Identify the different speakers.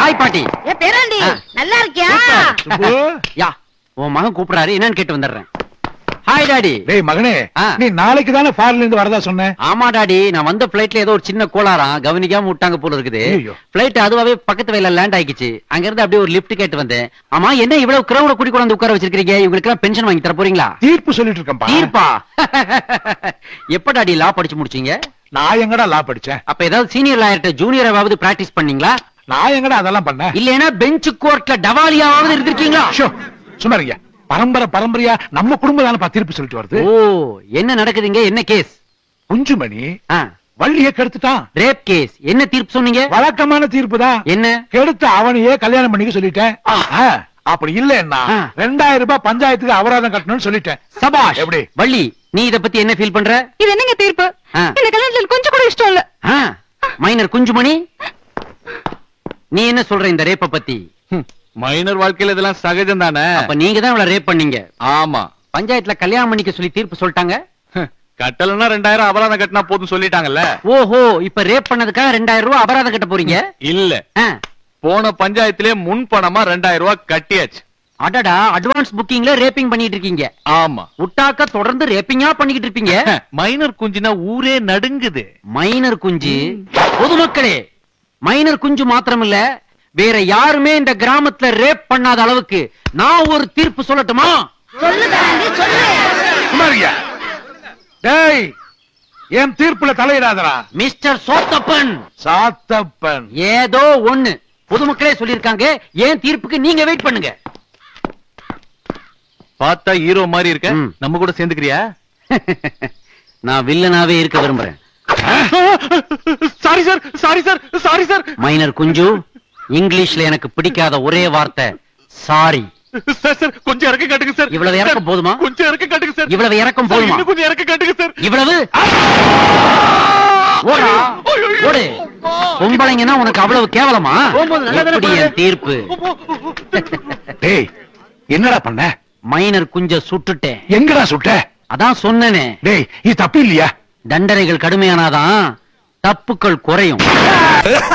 Speaker 1: Hi பாட்டி
Speaker 2: ஏ பேராண்டி
Speaker 1: ஆ.
Speaker 2: நல்லா இருக்கியா
Speaker 3: சுப்பு
Speaker 1: யா உன் மகன் கூப்பிடுறாரு என்னன்னு கேட்டு வந்துடுறேன் ஹாய் டாடி
Speaker 3: டேய் மகனே
Speaker 1: ஆ.
Speaker 3: நீ நாளைக்கு தானே ஃபாரின்ல இருந்து வரதா சொன்ன
Speaker 1: ஆமா டாடி நான் வந்த பிளைட்ல ஏதோ ஒரு சின்ன கோளாறாம் கவனிக்காம விட்டாங்க போல இருக்குது
Speaker 3: ஐயோ.
Speaker 1: பிளைட் அதுவாவே பக்கத்து வயல லேண்ட் ஆயிடுச்சு அங்க இருந்து அப்படியே ஒரு லிஃப்ட் கேட்டு வந்தேன் ஆமா என்ன இவ்வளவு கிரௌட குடி கொண்டு உட்கார வச்சிருக்கீங்க இவங்களுக்கு எல்லாம் பென்ஷன் வாங்கி தர போறீங்களா
Speaker 3: தீர்ப்பு சொல்லிட்டு இருக்கேன்பா
Speaker 1: தீர்ப்பா எப்ப டாடி லா படிச்சு முடிச்சீங்க
Speaker 3: நான் எங்கடா லா படிச்சேன்
Speaker 1: அப்ப ஏதாவது சீனியர் லாயர்ட்ட ஜூனியராவது பிராக்டிஸ் பண்ணீங்களா
Speaker 3: நான் எங்கடா அதெல்லாம் பண்ணேன்
Speaker 1: இல்லைன்னா பெஞ்ச் கோர்ட்ல டவாலியாவது இருந்திருக்கீங்களா
Speaker 3: ஷோ, சும்மா இருங்க பரம்பரை பரம்பரையா நம்ம குடும்பம் தானப்பா தீர்ப்பு சொல்லிட்டு வருது
Speaker 1: ஓ என்ன நடக்குதுங்க என்ன கேஸ்
Speaker 3: குஞ்சுமணி வள்ளிய கெடுத்துட்டான்
Speaker 1: ரேப் கேஸ் என்ன தீர்ப்பு சொன்னீங்க
Speaker 3: வழக்கமான தீர்ப்பு தான்
Speaker 1: என்ன
Speaker 3: கெடுத்த அவனையே கல்யாணம் பண்ணிக்க சொல்லிட்டேன் ஆ, அப்படி இல்லன்னா
Speaker 1: ஆ.
Speaker 3: ரெண்டாயிரம் ரூபாய் பஞ்சாயத்துக்கு அபராதம் கட்டணும்னு சொல்லிட்டேன்
Speaker 1: சபாஷ்
Speaker 3: எப்படி?
Speaker 1: வள்ளி நீ இத பத்தி என்ன ஃபீல் பண்ற
Speaker 2: இது என்னங்க தீர்ப்பு
Speaker 1: ஆ.
Speaker 2: இந்த கல்யாணத்துல கொஞ்சம் கூட இஷ்டம் இல்ல
Speaker 1: ஆ, மைனர் குஞ்சுமணி நீ என்ன சொல்ற இந்த ரேப்ப பத்தி
Speaker 4: மைனர் வாழ்க்கையில இதெல்லாம் சகஜம் தானே
Speaker 1: அப்ப நீங்க தான் இவள ரேப் பண்ணீங்க
Speaker 4: ஆமா
Speaker 1: பஞ்சாயத்துல கல்யாணம் பண்ணிக்க சொல்லி தீர்ப்பு சொல்லிட்டாங்க
Speaker 4: கட்டலன்னா ரெண்டாயிரம் அபராதம் கட்டினா போதும் சொல்லிட்டாங்கல்ல
Speaker 1: ஓஹோ இப்ப ரேப் பண்ணதுக்காக ரெண்டாயிரம் ரூபாய் அபராதம் கட்ட போறீங்க
Speaker 4: இல்ல
Speaker 1: ஆ,
Speaker 4: போன பஞ்சாயத்திலே முன் பணமா ரெண்டாயிரம் ரூபாய் கட்டியாச்சு
Speaker 1: அடடா அட்வான்ஸ் புக்கிங்ல ரேப்பிங் பண்ணிட்டு இருக்கீங்க
Speaker 4: ஆமா
Speaker 1: உட்டாக்க தொடர்ந்து ரேப்பிங்கா பண்ணிக்கிட்டு இருப்பீங்க
Speaker 4: மைனர் குஞ்சுனா ஊரே நடுங்குது
Speaker 1: மைனர் குஞ்சு பொதுமக்களே மைனர் குஞ்சு மாத்திரம் இல்ல வேற யாருமே இந்த கிராமத்துல ரேப் பண்ணாத அளவுக்கு நான் ஒரு தீர்ப்பு சொல்லட்டுமா
Speaker 2: சொல்லு பேராண்டி சொல்லு
Speaker 3: சும்மா இருங்க டேய் என் தீர்ப்புல தலையிடாதடா
Speaker 1: மிஸ்டர் சோத்தப்பன்
Speaker 3: சாத்தப்பன்
Speaker 1: ஏதோ ஒண்ணு பொதுமக்களே சொல்லிருக்காங்க ஏன் தீர்ப்புக்கு நீங்க வெயிட் பண்ணுங்க
Speaker 4: பார்த்தா ஹீரோ மாதிரி இருக்க
Speaker 1: ம்.
Speaker 4: நம்ம கூட சேர்ந்துக்கிறியா
Speaker 1: நான் வில்லனாவே இருக்க விரும்புறேன்
Speaker 4: sorry sir sorry sir sorry sir
Speaker 1: minor Kunju இங்கிலீஷ்ல எனக்கு பிடிக்காத ஒரே வார்த்தை சாரி
Speaker 4: சார் சார் கொஞ்சம் இறக்க காட்டுங்க சார்
Speaker 1: இவ்வளவு இறக்கம் போதுமா?
Speaker 4: கொஞ்சம் இறக்க காட்டுங்க சார்
Speaker 1: இவ்வளவு இறக்கம்
Speaker 4: சார்,
Speaker 1: போதுமா?
Speaker 4: இன்னும் கொஞ்சம் இறக்க காட்டுங்க சார்
Speaker 1: இவ்வளவு ஓடா ஓடு பொம்பளைங்கன்னா உனக்கு அவ்வளவு கேவலமா எப்படி என் தீர்ப்பு
Speaker 3: டேய் என்னடா பண்ண
Speaker 1: மைனர் குஞ்ச சுட்டுட்டேன்
Speaker 3: எங்கடா சுட்ட
Speaker 1: அதான் சொன்னனே
Speaker 3: டேய் இது தப்பு இல்லையா
Speaker 1: தண்டனைகள் கடுமையானாதான் தப்புக்கள் குறையும்